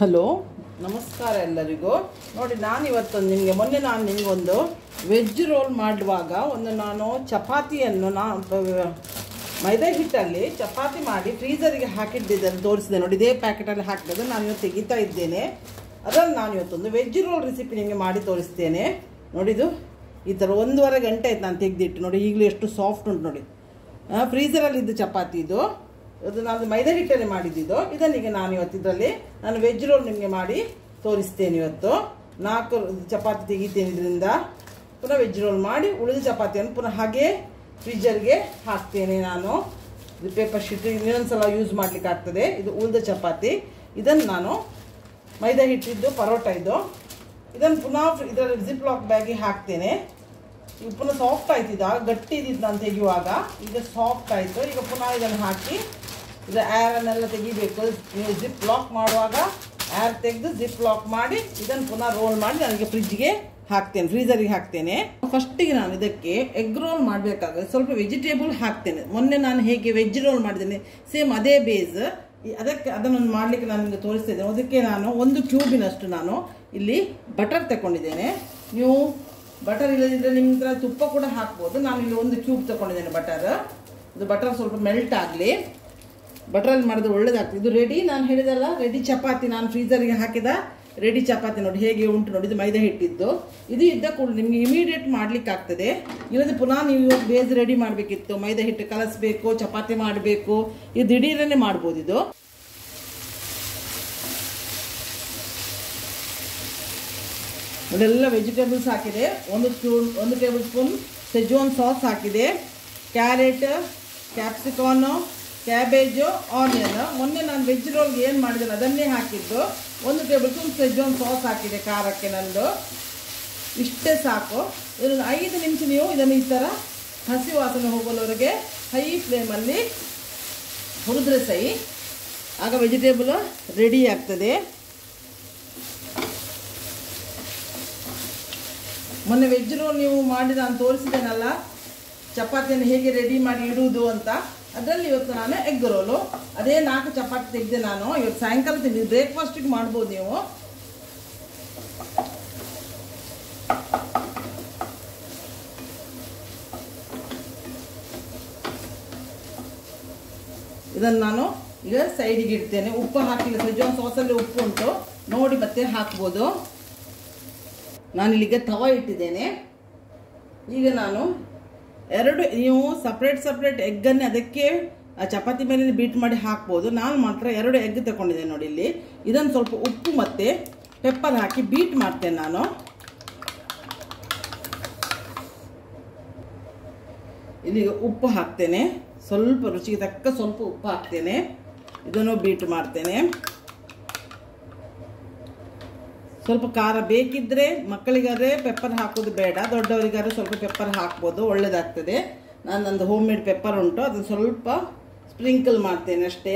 hello ನಮಸ್ಕಾರ ಎಲ್ಲರಿಗೂ ನೋಡಿ ನಾನು ಇವತ್ತೊಂದು ನಿಮಗೆ ಮೊನ್ನೆ ನಾನು ನಿಮಗೊಂದು ವೆಜ್ ರೋಲ್ ಮಾಡುವಾಗ ಒಂದು ನಾನು ಚಪಾತಿಯನ್ನು ನಾ ಮೈದಾ ಹಿಟ್ಟಲ್ಲಿ ಚಪಾತಿ ಮಾಡಿ ಫ್ರೀಸರಿಗೆ ಹಾಕಿಟ್ಟಿದ್ದನ್ನು ತೋರಿಸಿದೆ ನೋಡಿ ಇದೇ ಪ್ಯಾಕೆಟಲ್ಲಿ ಹಾಕಿದ್ದು ನಾನು ಇವತ್ತು ತೆಗಿತಾ ಇದ್ದೇನೆ ಅದನ್ನು ನಾನು ಇವತ್ತೊಂದು ವೆಜ್ ರೋಲ್ ರೆಸಿಪಿ ನಿಮಗೆ ಮಾಡಿ ತೋರಿಸ್ತೇನೆ ನೋಡಿದು ಈ ಥರ ಒಂದೂವರೆ ಗಂಟೆ ಆಯ್ತು ನಾನು ತೆಗೆದಿಟ್ಟು ನೋಡಿ ಈಗಲೂ ಎಷ್ಟು ಸಾಫ್ಟ್ ಉಂಟು ನೋಡಿ ಫ್ರೀಸರಲ್ಲಿ ಇದ್ದ ಚಪಾತಿ ಇದು ಅದು ನಾನು ಮೈದಾ ಹಿಟ್ಟಲ್ಲಿ ಮಾಡಿದ್ದಿದ್ದು ಇದನ್ನೀಗ ನಾನು ಇವತ್ತು ಇದರಲ್ಲಿ ನಾನು ವೆಜ್ ರೋಲ್ ನಿಮಗೆ ಮಾಡಿ ತೋರಿಸ್ತೇನೆ ಇವತ್ತು ನಾಲ್ಕು ಚಪಾತಿ ತೆಗಿತೇನೆ ಇದರಿಂದ ಪುನಃ ವೆಜ್ ರೋಲ್ ಮಾಡಿ ಉಳಿದ ಚಪಾತಿಯನ್ನು ಪುನಃ ಹಾಗೆ ಫ್ರಿಜ್ಜರ್ಗೆ ಹಾಕ್ತೇನೆ ನಾನು ಇದು ಪೇಪರ್ ಶೀಟ್ ಇನ್ನೊಂದ್ಸಲ ಯೂಸ್ ಮಾಡ್ಲಿಕ್ಕೆ ಆಗ್ತದೆ ಇದು ಉಳಿದ ಚಪಾತಿ ಇದನ್ನು ನಾನು ಮೈದಾ ಹಿಟ್ಟಿದ್ದು ಪರೋಟ ಇದು ಇದನ್ನು ಪುನಃ ಇದರಲ್ಲಿ ಜಿಪ್ ಲಾಕ್ ಬ್ಯಾಗಿಗೆ ಹಾಕ್ತೇನೆ ಈಗ ಪುನಃ ಸಾಫ್ಟ್ ಆಯ್ತು ಇದು ಆಗ ಗಟ್ಟಿ ಇದ್ದಿದ್ದು ನಾನು ತೆಗೆಯುವಾಗ ಈಗ ಸಾಫ್ಟ್ ಆಯಿತು ಈಗ ಪುನಃ ಇದನ್ನು ಹಾಕಿ ಇದು ಏರನ್ನೆಲ್ಲ ತೆಗಿಬೇಕು ನೀವು ಜಿಪ್ ಲಾಕ್ ಮಾಡುವಾಗ ಏರ್ ತೆಗೆದು ಜಿಪ್ ಲಾಕ್ ಮಾಡಿ ಇದನ್ನು ಪುನಃ ರೋಲ್ ಮಾಡಿ ನನಗೆ ಫ್ರಿಜ್ಗೆ ಹಾಕ್ತೇನೆ ಫ್ರೀಸರಿಗೆ ಹಾಕ್ತೇನೆ ಫಸ್ಟಿಗೆ ನಾನು ಇದಕ್ಕೆ ಎಗ್ ರೋಲ್ ಮಾಡಬೇಕಾದ್ರೆ ಸ್ವಲ್ಪ ವೆಜಿಟೇಬಲ್ ಹಾಕ್ತೇನೆ ಮೊನ್ನೆ ನಾನು ಹೇಗೆ ವೆಜ್ ರೋಲ್ ಮಾಡಿದ್ದೇನೆ ಸೇಮ್ ಅದೇ ಬೇಸ್ ಅದಕ್ಕೆ ಅದನ್ನು ಮಾಡಲಿಕ್ಕೆ ನಾನು ನಿಮಗೆ ತೋರಿಸ್ತಿದ್ದೇನೆ ಅದಕ್ಕೆ ನಾನು ಒಂದು ಕ್ಯೂಬಿನಷ್ಟು ನಾನು ಇಲ್ಲಿ ಬಟರ್ ತಗೊಂಡಿದ್ದೇನೆ ನೀವು ಬಟರ್ ಇಲ್ಲದಿದ್ದರೆ ನಿಮ್ಮ ಹತ್ರ ತುಪ್ಪ ಕೂಡ ಹಾಕ್ಬೋದು ನಾನು ಇಲ್ಲಿ ಒಂದು ಕ್ಯೂಬ್ ತಗೊಂಡಿದ್ದೇನೆ ಬಟರ್ ಇದು ಬಟರ್ ಸ್ವಲ್ಪ ಮೆಲ್ಟ್ ಆಗಲಿ ಬಟರಲ್ಲಿ ಮಾಡಿದ್ರೆ ಒಳ್ಳೇದಾಗ್ತದೆ ಇದು ರೆಡಿ ನಾನು ಹೇಳಿದಲ್ಲ ರೆಡಿ ಚಪಾತಿ ನಾನು ಫ್ರೀಸರ್ಗೆ ಹಾಕಿದ ರೆಡಿ ಚಪಾತಿ ನೋಡಿ ಹೇಗೆ ಉಂಟು ನೋಡಿ ಇದು ಮೈದಾ ಹಿಟ್ಟಿದ್ದು ಇದು ಇದ್ದ ಕೂಡ ನಿಮಗೆ ಇಮಿಡಿಯೇಟ್ ಮಾಡ್ಲಿಕ್ಕೆ ಆಗ್ತದೆ ಇಲ್ಲದೆ ಪುನಃ ನೀವು ಇವಾಗ ಬೇಸ್ ರೆಡಿ ಮಾಡಬೇಕಿತ್ತು ಮೈದಾ ಹಿಟ್ಟು ಕಲಸಬೇಕು ಚಪಾತಿ ಮಾಡಬೇಕು ಇದು ದಿಢೀರನ್ನೇ ಮಾಡ್ಬೋದು ಇದು ಇದೆಲ್ಲ ವೆಜಿಟೇಬಲ್ಸ್ ಹಾಕಿದೆ ಒಂದು ಸ್ಪೂನ್ ಒಂದು ಟೇಬಲ್ ಸ್ಪೂನ್ ಸೆಜೋನ್ ಸಾಸ್ ಹಾಕಿದೆ ಕ್ಯಾರೆಟ್ ಕ್ಯಾಪ್ಸಿಕಾನು ಕ್ಯಾಬೇಜು ಆನಿಯನ್ ಮೊನ್ನೆ ನಾನು ವೆಜ್ ರೋಲ್ಗೆ ಏನು ಮಾಡಿದ್ರೆ ಅದನ್ನೇ ಹಾಕಿದ್ದು ಒಂದು ಟೇಬಲ್ ಸ್ಪೂನ್ ಸೆಜೋನ್ ಸಾಸ್ ಹಾಕಿದೆ ಖಾರಕ್ಕೆ ನಂದು ಇಷ್ಟೇ ಸಾಕು ಇದನ್ನು ಐದು ನಿಮಿಷ ನೀವು ಇದನ್ನು ಈ ಥರ ಹಸಿ ವಾಸನೆ ಹೋಗೋವರೆಗೆ ಹೈ ಫ್ಲೇಮಲ್ಲಿ ಹುರಿದ್ರೆ ಸೈ ಆಗ ವೆಜಿಟೇಬಲ್ ರೆಡಿ ಆಗ್ತದೆ ಮೊನ್ನೆ ವೆಜ್ ರೋಲ್ ನೀವು ಮಾಡಿ ನಾನು ತೋರಿಸಿದ್ದೇನಲ್ಲ ಚಪಾತಿಯನ್ನು ಹೇಗೆ ರೆಡಿ ಮಾಡಿ ಇಡುವುದು ಅಂತ ಅದರಲ್ಲಿ ಇವತ್ತು ನಾನು ಎಗ್ ರೋಲು ಅದೇ ನಾಲ್ಕು ಚಪಾತಿ ತೆಗೆದೆ ನಾನು ಇವತ್ತು ಸಾಯಂಕಾಲ ತೆಗೆದು ಬ್ರೇಕ್ಫಾಸ್ಟಿಗೆ ಮಾಡ್ಬೋದು ನೀವು ಇದನ್ನು ನಾನು ಈಗ ಸೈಡಿಗೆ ಇಡ್ತೇನೆ ಉಪ್ಪು ಹಾಕಿಲ್ಲ ಸಜ್ಜೋನ್ ಸಾಸಲ್ಲಿ ಉಪ್ಪು ಉಂಟು ನೋಡಿ ಮತ್ತೆ ಹಾಕ್ಬೋದು ನಾನಿಲ್ಲಿಗೆ ತವ ಇಟ್ಟಿದ್ದೇನೆ ಈಗ ನಾನು ಎರಡು ನೀವು ಸಪ್ರೇಟ್ ಸಪ್ರೇಟ್ ಎಗ್ಗನ್ನೇ ಅದಕ್ಕೆ ಆ ಚಪಾತಿ ಮೇಲೆ ಬೀಟ್ ಮಾಡಿ ಹಾಕ್ಬೋದು ನಾನು ಮಾತ್ರ ಎರಡು ಎಗ್ ತಗೊಂಡಿದ್ದೇನೆ ನೋಡಿ ಇಲ್ಲಿ ಇದನ್ನು ಸ್ವಲ್ಪ ಉಪ್ಪು ಮತ್ತು ಪೆಪ್ಪರ್ ಹಾಕಿ ಬೀಟ್ ಮಾಡ್ತೇನೆ ನಾನು ಇಲ್ಲಿಗ ಉಪ್ಪು ಹಾಕ್ತೇನೆ ಸ್ವಲ್ಪ ರುಚಿಗೆ ತಕ್ಕ ಸ್ವಲ್ಪ ಉಪ್ಪು ಹಾಕ್ತೇನೆ ಇದನ್ನು ಬೀಟ್ ಮಾಡ್ತೇನೆ ಸ್ವಲ್ಪ ಖಾರ ಬೇಕಿದ್ರೆ ಮಕ್ಕಳಿಗಾದ್ರೆ ಪೆಪ್ಪರ್ ಹಾಕೋದು ಬೇಡ ದೊಡ್ಡವರಿಗಾದ್ರೆ ಸ್ವಲ್ಪ ಪೆಪ್ಪರ್ ಹಾಕ್ಬೋದು ಒಳ್ಳೇದಾಗ್ತದೆ ನಾನು ನಂದು ಹೋಮ್ ಮೇಡ್ ಪೆಪ್ಪರ್ ಉಂಟು ಅದನ್ನು ಸ್ವಲ್ಪ ಸ್ಪ್ರಿಂಕಲ್ ಮಾಡ್ತೇನೆ ಅಷ್ಟೇ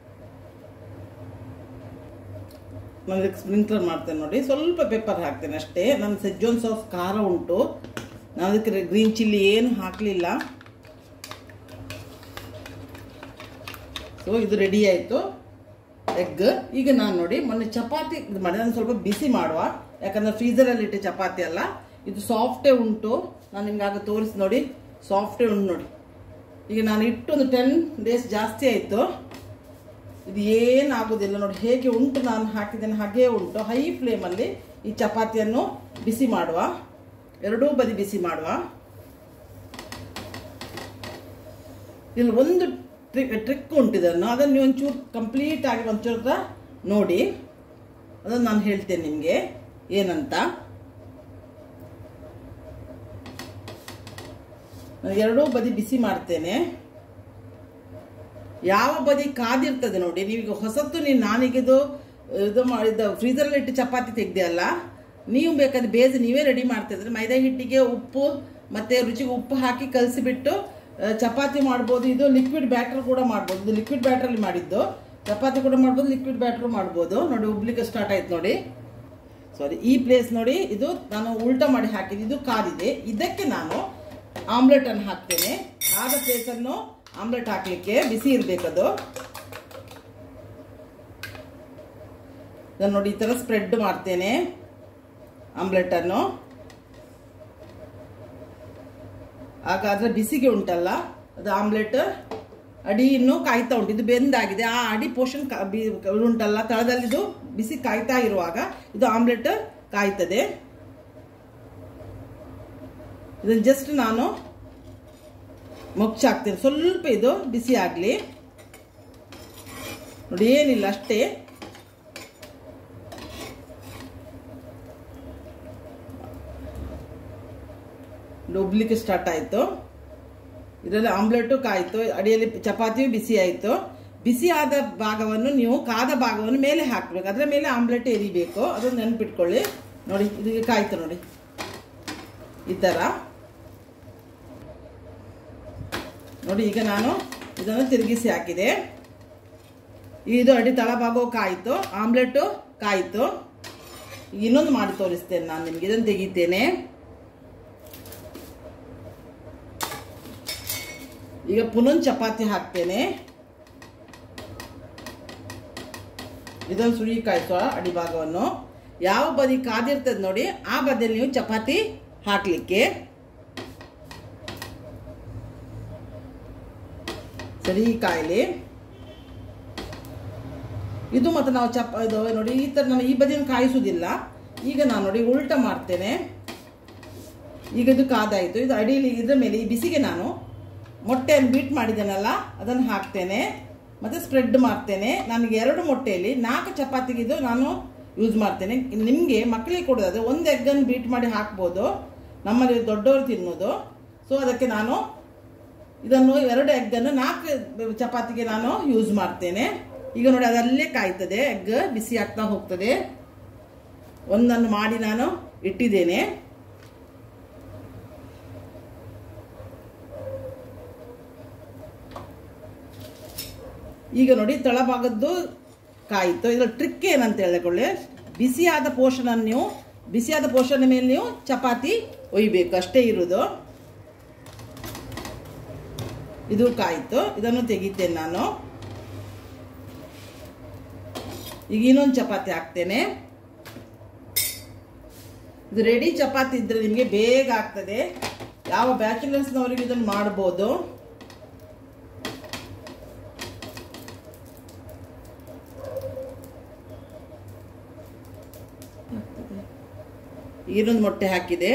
ನಾನು ಸ್ಪ್ರಿಂಕ್ಲರ್ ಮಾಡ್ತೇನೆ ನೋಡಿ ಸ್ವಲ್ಪ ಪೆಪ್ಪರ್ ಹಾಕ್ತೇನೆ ಅಷ್ಟೇ ನನ್ನ ಸೆಜ್ಜೋನ್ ಸಾಸ್ ಖಾರ ಉಂಟು ನಾನು ಅದಕ್ಕೆ ಗ್ರೀನ್ ಚಿಲ್ಲಿ ಏನು ಹಾಕಲಿಲ್ಲ ಸೊ ಇದು ರೆಡಿ ಆಯಿತು ಎಗ್ ಈಗ ನಾನು ನೋಡಿ ಮೊನ್ನೆ ಚಪಾತಿ ಇದು ಮಾಡಿ ನಾನು ಸ್ವಲ್ಪ ಬಿಸಿ ಮಾಡುವ ಯಾಕಂದ್ರೆ ಫ್ರೀಸರಲ್ಲಿ ಇಟ್ಟೆ ಚಪಾತಿ ಅಲ್ಲ ಇದು ಸಾಫ್ಟೇ ಉಂಟು ನಾನು ನಿಮ್ಗೆ ಆಗ ತೋರಿಸಿ ನೋಡಿ ಸಾಫ್ಟೇ ಉಂಟು ನೋಡಿ ಈಗ ನಾನು ಇಟ್ಟು ಒಂದು ಟೆನ್ ಡೇಸ್ ಜಾಸ್ತಿ ಆಯಿತು ಇದು ಏನಾಗೋದಿಲ್ಲ ನೋಡಿ ಹೇಗೆ ಉಂಟು ನಾನು ಹಾಕಿದ್ದೇನೆ ಹಾಗೇ ಉಂಟು ಹೈ ಫ್ಲೇಮಲ್ಲಿ ಈ ಚಪಾತಿಯನ್ನು ಬಿಸಿ ಮಾಡುವ ಎರಡೂ ಬದಿ ಬಿಸಿ ಮಾಡುವ ಇಲ್ಲಿ ಒಂದು ಟ್ರಿಕ್ ಟ್ರಿಕ್ ಉಂಟಿದನ್ನು ಅದನ್ನು ನೀವು ಒಂಚೂರು ಕಂಪ್ಲೀಟ್ ಆಗಿ ಒಂಚೂರು ನೋಡಿ ಅದನ್ನು ನಾನು ಹೇಳ್ತೇನೆ ನಿಮಗೆ ಏನಂತ ನಾನು ಎರಡೂ ಬದಿ ಬಿಸಿ ಮಾಡ್ತೇನೆ ಯಾವ ಬದಿ ಕಾದಿರ್ತದೆ ನೋಡಿ ನೀವೀಗ ಹೊಸತು ನೀನು ನಾನೀಗಿದು ಇದು ಮಾಡಿದ ಫ್ರೀಸರಲ್ಲಿ ಇಟ್ಟು ಚಪಾತಿ ತೆಗ್ದೆ ಅಲ್ಲ ನೀವು ಬೇಕಾದ್ರೆ ಬೇಸ್ ನೀವೇ ರೆಡಿ ಮಾಡ್ತಿದ್ರೆ ಮೈದಾ ಹಿಟ್ಟಿಗೆ ಉಪ್ಪು ಮತ್ತು ರುಚಿಗೆ ಉಪ್ಪು ಹಾಕಿ ಕಲಸಿಬಿಟ್ಟು ಚಪಾತಿ ಮಾಡ್ಬೋದು ಇದು ಲಿಕ್ವಿಡ್ ಬ್ಯಾಟರ್ ಕೂಡ ಮಾಡ್ಬೋದು ಇದು ಲಿಕ್ವಿಡ್ ಬ್ಯಾಟ್ರಲ್ಲಿ ಮಾಡಿದ್ದು ಚಪಾತಿ ಕೂಡ ಮಾಡ್ಬೋದು ಲಿಕ್ವಿಡ್ ಬ್ಯಾಟ್ರು ಮಾಡ್ಬೋದು ನೋಡಿ ಉಬ್ಲಿಕ್ಕೆ ಸ್ಟಾರ್ಟ್ ಆಯ್ತು ನೋಡಿ ಸಾರಿ ಈ ಪ್ಲೇಸ್ ನೋಡಿ ಇದು ನಾನು ಉಲ್ಟಾ ಮಾಡಿ ಹಾಕಿದ್ದು ಇದು ಕಾದಿದೆ ಇದಕ್ಕೆ ನಾನು ಆಮ್ಲೆಟ್ ಅನ್ನು ಹಾಕ್ತೇನೆ ಆದ ಪ್ಲೇಸನ್ನು ಆಮ್ಲೆಟ್ ಹಾಕಲಿಕ್ಕೆ ಬಿಸಿ ಇರಬೇಕದು ಇದನ್ನು ನೋಡಿ ಈ ಥರ ಸ್ಪ್ರೆಡ್ ಮಾಡ್ತೇನೆ ಆಮ್ಲೆಟನ್ನು ಹಾಗಾದ್ರೆ ಬಿಸಿಗೆ ಉಂಟಲ್ಲ ಅದು ಆಮ್ಲೆಟ್ ಅಡಿ ಇನ್ನೂ ಕಾಯ್ತಾ ಉಂಟು ಇದು ಬೆಂದಾಗಿದೆ ಆ ಅಡಿ ಪೋರ್ಷನ್ ಉಂಟಲ್ಲ ತಳದಲ್ಲಿದು ಬಿಸಿ ಕಾಯ್ತಾ ಇರುವಾಗ ಇದು ಆಮ್ಲೆಟ್ ಕಾಯ್ತದೆ ಇದನ್ನು ಜಸ್ಟ್ ನಾನು ಹಾಕ್ತೇನೆ ಸ್ವಲ್ಪ ಇದು ಬಿಸಿ ಆಗಲಿ ನೋಡಿ ಏನಿಲ್ಲ ಅಷ್ಟೇ ಉಬ್ಲಿಕ್ಕೆ ಸ್ಟಾರ್ಟ್ ಆಯಿತು ಇದರಲ್ಲಿ ಆಮ್ಲೆಟು ಕಾಯಿತು ಅಡಿಯಲ್ಲಿ ಚಪಾತಿಯು ಬಿಸಿ ಆಯಿತು ಬಿಸಿ ಆದ ಭಾಗವನ್ನು ನೀವು ಕಾದ ಭಾಗವನ್ನು ಮೇಲೆ ಹಾಕಬೇಕು ಅದರ ಮೇಲೆ ಆಮ್ಲೆಟ್ ಎರಿಬೇಕು ಅದನ್ನು ನೆನ್ಪಿಟ್ಕೊಳ್ಳಿ ನೋಡಿ ಇದಕ್ಕೆ ಕಾಯ್ತು ನೋಡಿ ಈ ಥರ ನೋಡಿ ಈಗ ನಾನು ಇದನ್ನು ತಿರುಗಿಸಿ ಹಾಕಿದೆ ಇದು ಅಡಿ ತಳಭಾಗವು ಕಾಯಿತು ಆಮ್ಲೆಟು ಕಾಯಿತು ಇನ್ನೊಂದು ಮಾಡಿ ತೋರಿಸ್ತೇನೆ ನಾನು ನಿಮಗೆ ಇದನ್ನು ತೆಗಿತೇನೆ ಈಗ ಪುನಃ ಚಪಾತಿ ಹಾಕ್ತೇನೆ ಇದೊಂದು ಸುಳಿ ಕಾಯ್ತು ಅಡಿಭಾಗವನ್ನು ಯಾವ ಬದಿ ಕಾದಿರ್ತದೆ ನೋಡಿ ಆ ಬದಿಯಲ್ಲಿ ನೀವು ಚಪಾತಿ ಹಾಕಲಿಕ್ಕೆ ಸರಿ ಕಾಯಿಲಿ ಇದು ಮತ್ತು ನಾವು ಚಪ ಇದು ನೋಡಿ ಈ ಥರ ನಾನು ಈ ಬದಿಯನ್ನು ಕಾಯಿಸುವುದಿಲ್ಲ ಈಗ ನಾನು ನೋಡಿ ಉಲ್ಟ ಮಾಡ್ತೇನೆ ಈಗ ಇದು ಕಾದಾಯಿತು ಇದು ಅಡಿಯಲ್ಲಿ ಇದ್ರ ಮೇಲೆ ಈ ಬಿಸಿಗೆ ನಾನು ಮೊಟ್ಟೆಯನ್ನು ಬೀಟ್ ಮಾಡಿದ್ದೇನಲ್ಲ ಅದನ್ನು ಹಾಕ್ತೇನೆ ಮತ್ತು ಸ್ಪ್ರೆಡ್ ಮಾಡ್ತೇನೆ ನನಗೆ ಎರಡು ಮೊಟ್ಟೆಯಲ್ಲಿ ನಾಲ್ಕು ಚಪಾತಿಗೆ ಇದು ನಾನು ಯೂಸ್ ಮಾಡ್ತೇನೆ ನಿಮಗೆ ಮಕ್ಕಳಿಗೆ ಕೊಡೋದಾದ್ರೆ ಒಂದು ಎಗ್ಗನ್ನು ಬೀಟ್ ಮಾಡಿ ಹಾಕ್ಬೋದು ನಮ್ಮಲ್ಲಿ ದೊಡ್ಡವರು ತಿನ್ನೋದು ಸೊ ಅದಕ್ಕೆ ನಾನು ಇದನ್ನು ಎರಡು ಎಗ್ಗನ್ನು ನಾಲ್ಕು ಚಪಾತಿಗೆ ನಾನು ಯೂಸ್ ಮಾಡ್ತೇನೆ ಈಗ ನೋಡಿ ಅದಲ್ಲೇ ಕಾಯ್ತದೆ ಎಗ್ ಬಿಸಿ ಆಗ್ತಾ ಹೋಗ್ತದೆ ಒಂದನ್ನು ಮಾಡಿ ನಾನು ಇಟ್ಟಿದ್ದೇನೆ ಈಗ ನೋಡಿ ತಳಭಾಗದ್ದು ಕಾಯಿತು ಇದರ ಟ್ರಿಕ್ ಏನಂತ ಹೇಳಿಕೊಳ್ಳಿ ಬಿಸಿಯಾದ ಪೋಷಣನ್ನು ನೀವು ಬಿಸಿಯಾದ ಪೋಷಣ ಮೇಲೆ ನೀವು ಚಪಾತಿ ಒಯ್ಬೇಕು ಅಷ್ಟೇ ಇರುವುದು ಇದು ಕಾಯಿತು ಇದನ್ನು ತೆಗಿತೇನೆ ನಾನು ಈಗ ಇನ್ನೊಂದು ಚಪಾತಿ ಹಾಕ್ತೇನೆ ಇದು ರೆಡಿ ಚಪಾತಿ ಇದ್ರೆ ನಿಮಗೆ ಬೇಗ ಆಗ್ತದೆ ಯಾವ ಬ್ಯಾಚುಲರ್ಸ್ನವರಿಗೆ ಇದನ್ನು ಮಾಡ್ಬೋದು ಇನ್ನೊಂದು ಮೊಟ್ಟೆ ಹಾಕಿದೆ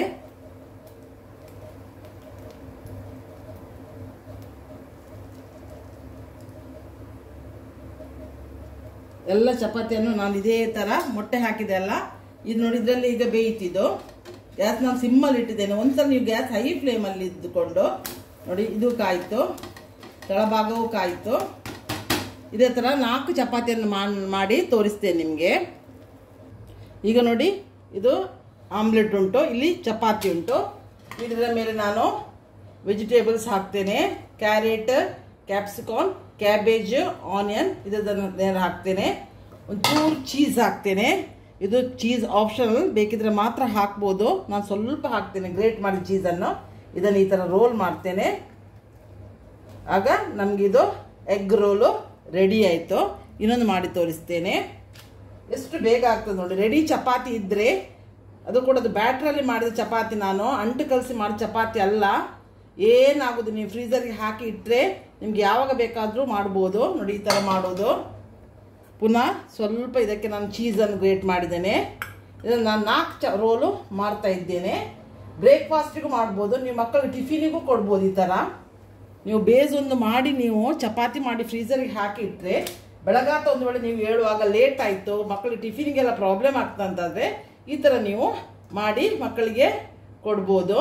ಎಲ್ಲ ಚಪಾತಿಯನ್ನು ನಾನು ಇದೇ ಥರ ಮೊಟ್ಟೆ ಹಾಕಿದೆ ಅಲ್ಲ ಇದು ನೋಡಿ ಇದರಲ್ಲಿ ಈಗ ಬೇಯ್ತಿದ್ದು ಗ್ಯಾಸ್ ನಾನು ಸಿಮ್ಮಲ್ಲಿ ಇಟ್ಟಿದ್ದೇನೆ ಒಂದ್ಸಲ ನೀವು ಗ್ಯಾಸ್ ಹೈ ಫ್ಲೇಮಲ್ಲಿ ಇದ್ದುಕೊಂಡು ನೋಡಿ ಇದು ಕಾಯಿತು ತಳಭಾಗವೂ ಕಾಯಿತು ಇದೇ ಥರ ನಾಲ್ಕು ಚಪಾತಿಯನ್ನು ಮಾಡಿ ತೋರಿಸ್ತೇನೆ ನಿಮಗೆ ಈಗ ನೋಡಿ ಇದು ಆಮ್ಲೆಟ್ ಉಂಟು ಇಲ್ಲಿ ಚಪಾತಿ ಉಂಟು ಇದರ ಮೇಲೆ ನಾನು ವೆಜಿಟೇಬಲ್ಸ್ ಹಾಕ್ತೇನೆ ಕ್ಯಾರೆಟ್ ಕ್ಯಾಪ್ಸಿಕಾನ್ ಕ್ಯಾಬೇಜ್ ಆನಿಯನ್ ಇದನ್ನು ಹಾಕ್ತೇನೆ ಒಂಚೂರು ಚೀಸ್ ಹಾಕ್ತೇನೆ ಇದು ಚೀಸ್ ಆಪ್ಷನಲ್ ಬೇಕಿದ್ರೆ ಮಾತ್ರ ಹಾಕ್ಬೋದು ನಾನು ಸ್ವಲ್ಪ ಹಾಕ್ತೇನೆ ಗ್ರೇಟ್ ಮಾಡಿ ಚೀಸನ್ನು ಇದನ್ನು ಈ ಥರ ರೋಲ್ ಮಾಡ್ತೇನೆ ಆಗ ನಮಗಿದು ಎಗ್ ರೋಲು ರೆಡಿ ಆಯಿತು ಇನ್ನೊಂದು ಮಾಡಿ ತೋರಿಸ್ತೇನೆ ಎಷ್ಟು ಬೇಗ ಆಗ್ತದೆ ನೋಡಿ ರೆಡಿ ಚಪಾತಿ ಇದ್ದರೆ ಅದು ಕೂಡ ಅದು ಬ್ಯಾಟ್ರಲ್ಲಿ ಮಾಡಿದ ಚಪಾತಿ ನಾನು ಅಂಟು ಕಲಸಿ ಮಾಡಿದ ಚಪಾತಿ ಅಲ್ಲ ಏನಾಗೋದು ನೀವು ಫ್ರೀಸರ್ಗೆ ಹಾಕಿ ಇಟ್ಟರೆ ನಿಮ್ಗೆ ಯಾವಾಗ ಬೇಕಾದರೂ ಮಾಡ್ಬೋದು ನೋಡಿ ಈ ಥರ ಮಾಡೋದು ಪುನಃ ಸ್ವಲ್ಪ ಇದಕ್ಕೆ ನಾನು ಚೀಸನ್ನು ಗ್ರೇಟ್ ಮಾಡಿದ್ದೇನೆ ಇದನ್ನು ನಾನು ನಾಲ್ಕು ಚ ರೋಲು ಮಾಡ್ತಾ ಇದ್ದೇನೆ ಬ್ರೇಕ್ಫಾಸ್ಟಿಗೂ ಮಾಡ್ಬೋದು ನೀವು ಮಕ್ಕಳಿಗೆ ಟಿಫಿನಿಗೂ ಕೊಡ್ಬೋದು ಈ ಥರ ನೀವು ಬೇಸ್ ಒಂದು ಮಾಡಿ ನೀವು ಚಪಾತಿ ಮಾಡಿ ಫ್ರೀಸರ್ಗೆ ಹಾಕಿ ಇಟ್ಟರೆ ಬೆಳಗಾತ ಒಂದು ವೇಳೆ ನೀವು ಹೇಳುವಾಗ ಲೇಟ್ ಆಯಿತು ಮಕ್ಕಳಿಗೆ ಟಿಫಿನಿಗೆಲ್ಲ ಪ್ರಾಬ್ಲಮ್ ಆಗ್ತಂತಂದರೆ ಈ ಥರ ನೀವು ಮಾಡಿ ಮಕ್ಕಳಿಗೆ ಕೊಡ್ಬೋದು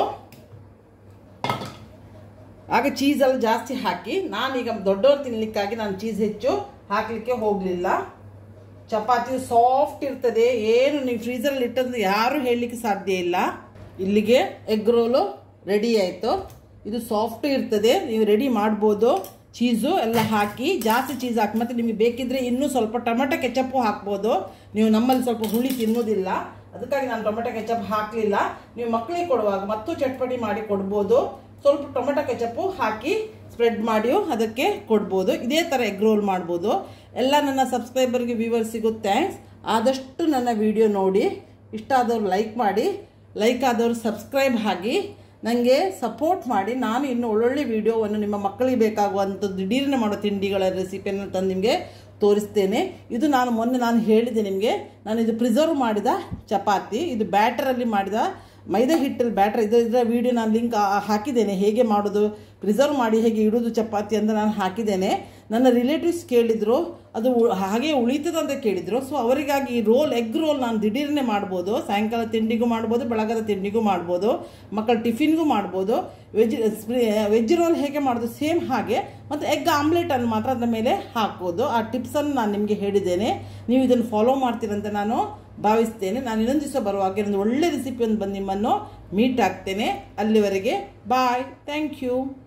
ಆಗ ಚೀಸೆಲ್ಲ ಜಾಸ್ತಿ ಹಾಕಿ ನಾನೀಗ ದೊಡ್ಡವ್ರು ತಿನ್ನಲಿಕ್ಕಾಗಿ ನಾನು ಚೀಸ್ ಹೆಚ್ಚು ಹಾಕಲಿಕ್ಕೆ ಹೋಗಲಿಲ್ಲ ಚಪಾತಿ ಸಾಫ್ಟ್ ಇರ್ತದೆ ಏನು ನೀವು ಫ್ರೀಸರಲ್ಲಿ ಇಟ್ಟಂದ್ರೆ ಯಾರೂ ಹೇಳಲಿಕ್ಕೆ ಸಾಧ್ಯ ಇಲ್ಲ ಇಲ್ಲಿಗೆ ಎಗ್ ರೋಲು ರೆಡಿ ಆಯಿತು ಇದು ಸಾಫ್ಟ್ ಇರ್ತದೆ ನೀವು ರೆಡಿ ಮಾಡ್ಬೋದು ಚೀಸು ಎಲ್ಲ ಹಾಕಿ ಜಾಸ್ತಿ ಚೀಸ್ ಹಾಕಿ ಮತ್ತು ನಿಮಗೆ ಬೇಕಿದ್ರೆ ಇನ್ನೂ ಸ್ವಲ್ಪ ಟೊಮೆಟೊ ಕೆಚಪ್ಪು ಹಾಕ್ಬೋದು ನೀವು ನಮ್ಮಲ್ಲಿ ಸ್ವಲ್ಪ ಹುಳಿ ತಿನ್ನೋದಿಲ್ಲ ಅದಕ್ಕಾಗಿ ನಾನು ಟೊಮೆಟೊ ಕೆಚಪ್ ಹಾಕಲಿಲ್ಲ ನೀವು ಮಕ್ಕಳಿಗೆ ಕೊಡುವಾಗ ಮತ್ತು ಚಟ್ಪಟಿ ಮಾಡಿ ಕೊಡ್ಬೋದು ಸ್ವಲ್ಪ ಟೊಮೆಟೊ ಕೆಚಪ್ಪು ಹಾಕಿ ಸ್ಪ್ರೆಡ್ ಮಾಡಿಯೂ ಅದಕ್ಕೆ ಕೊಡ್ಬೋದು ಇದೇ ಥರ ಎಗ್ ರೋಲ್ ಮಾಡ್ಬೋದು ಎಲ್ಲ ನನ್ನ ಸಬ್ಸ್ಕ್ರೈಬರ್ಗೆ ವ್ಯೂವರ್ಸಿಗೂ ಥ್ಯಾಂಕ್ಸ್ ಆದಷ್ಟು ನನ್ನ ವಿಡಿಯೋ ನೋಡಿ ಇಷ್ಟ ಆದವ್ರು ಲೈಕ್ ಮಾಡಿ ಲೈಕ್ ಆದವ್ರು ಸಬ್ಸ್ಕ್ರೈಬ್ ಆಗಿ ನನಗೆ ಸಪೋರ್ಟ್ ಮಾಡಿ ನಾನು ಇನ್ನು ಒಳ್ಳೊಳ್ಳೆ ವಿಡಿಯೋವನ್ನು ನಿಮ್ಮ ಮಕ್ಕಳಿಗೆ ಬೇಕಾಗುವಂಥ ದಿಢೀರನೆ ಮಾಡೋ ತಿಂಡಿಗಳ ರೆಸಿಪಿಯನ್ನು ತಂದು ನಿಮಗೆ ತೋರಿಸ್ತೇನೆ ಇದು ನಾನು ಮೊನ್ನೆ ನಾನು ಹೇಳಿದೆ ನಿಮಗೆ ನಾನು ಇದು ಪ್ರಿಸರ್ವ್ ಮಾಡಿದ ಚಪಾತಿ ಇದು ಬ್ಯಾಟರಲ್ಲಿ ಮಾಡಿದ ಮೈದಾ ಹಿಟ್ಟಲ್ಲಿ ಬ್ಯಾಟರ್ ಇದು ಇದರ ವಿಡಿಯೋ ನಾನು ಲಿಂಕ್ ಹಾಕಿದ್ದೇನೆ ಹೇಗೆ ಮಾಡೋದು ಪ್ರಿಸರ್ವ್ ಮಾಡಿ ಹೇಗೆ ಇಡೋದು ಚಪಾತಿ ಅಂತ ನಾನು ಹಾಕಿದ್ದೇನೆ ನನ್ನ ರಿಲೇಟಿವ್ಸ್ ಕೇಳಿದರು ಅದು ಉ- ಹಾಗೆ ಉಳಿತದ ಅಂತ ಕೇಳಿದರು ಸೊ ಅವರಿಗಾಗಿ ಈ ರೋಲ್ ಎಗ್ ರೋಲ್ ನಾನು ದಿಢೀರನೆ ಮಾಡ್ಬೋದು ಸಾಯಂಕಾಲ ತಿಂಡಿಗೂ ಮಾಡ್ಬೋದು ಬೆಳಗದ ತಿಂಡಿಗೂ ಮಾಡ್ಬೋದು ಮಕ್ಕಳ ಟಿಫಿನ್ಗೂ ಮಾಡ್ಬೋದು ವೆಜ್ ವೆಜ್ ರೋಲ್ ಹೇಗೆ ಮಾಡೋದು ಸೇಮ್ ಹಾಗೆ ಮತ್ತು ಎಗ್ ಆಮ್ಲೆಟನ್ನು ಮಾತ್ರ ಅದರ ಮೇಲೆ ಹಾಕೋದು ಆ ಟಿಪ್ಸನ್ನು ನಾನು ನಿಮಗೆ ಹೇಳಿದ್ದೇನೆ ನೀವು ಇದನ್ನು ಫಾಲೋ ಮಾಡ್ತೀರಂತ ನಾನು ಭಾವಿಸ್ತೇನೆ ನಾನು ಇನ್ನೊಂದು ದಿವಸ ಬರುವಾಗ ಒಂದು ಒಳ್ಳೆ ರೆಸಿಪಿ ಒಂದು ಬಂದು ನಿಮ್ಮನ್ನು ಮೀಟ್ ಆಗ್ತೇನೆ ಅಲ್ಲಿವರೆಗೆ ಬಾಯ್ ಥ್ಯಾಂಕ್ ಯು